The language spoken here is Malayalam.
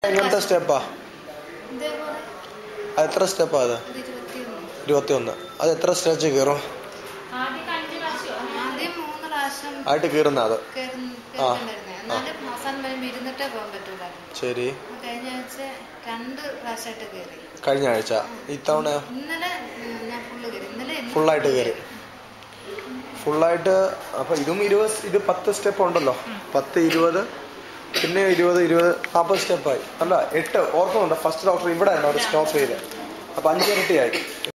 എങ്ങനത്തെ സ്റ്റെപ്പാ ഇതേപോലെ അത് എത്ര സ്റ്റെപ്പാ അത് ഒരു ഇരുപത്തിയൊന്ന് ഇരുപത്തിയൊന്ന് അത് എത്ര സ്റ്റേജ് കയറും ആദ്യം അഞ്ച് പ്രാവശ്യം ആദ്യം മൂന്ന് പ്രാവശ്യം ആയിട്ട് കയറുന്ന അത് കേറുന്ന- ആ. കേറുന്നുണ്ടായിരുന്നെ. എന്നാലും അവസാനം വരുമ്പോ ഇരുന്നിട്ടേ പോകാൻ പറ്റൂലായിരുന്നു ശരി അപ്പൊ കഴിഞ്ഞ ആഴ്ച രണ്ട് പ്രാവശ്യമായിട്ട് കയറി കഴിഞ്ഞ ആഴ്ച ഇത്തവണ ഇന്നലെ ഉം, ഞാൻ ഫുള്ള് കയറി ഇന്നലെ ഇന്നും ഫുള്ളായിട്ട് കയറി ഫുള്ളായിട്ട് അപ്പൊ ഇതും ഇരുപത് ഇത് പത്ത് സ്റ്റെപ്പ് ഉണ്ടല്ലോ പത്ത് ഇരുപത് പിന്നെ ഇരുപത് ഇരുപത് നാൽപ്പത് സ്റ്റെപ്പായി അല്ല എട്ട് ഓർക്കുന്നുണ്ട് ഫസ്റ്റ് ഡോക്ടർ ഇവിടെ ആയിരുന്നു അവർ സ്റ്റോപ്പ് ചെയ്ത് അപ്പൊ അഞ്ചിരട്ടിയായി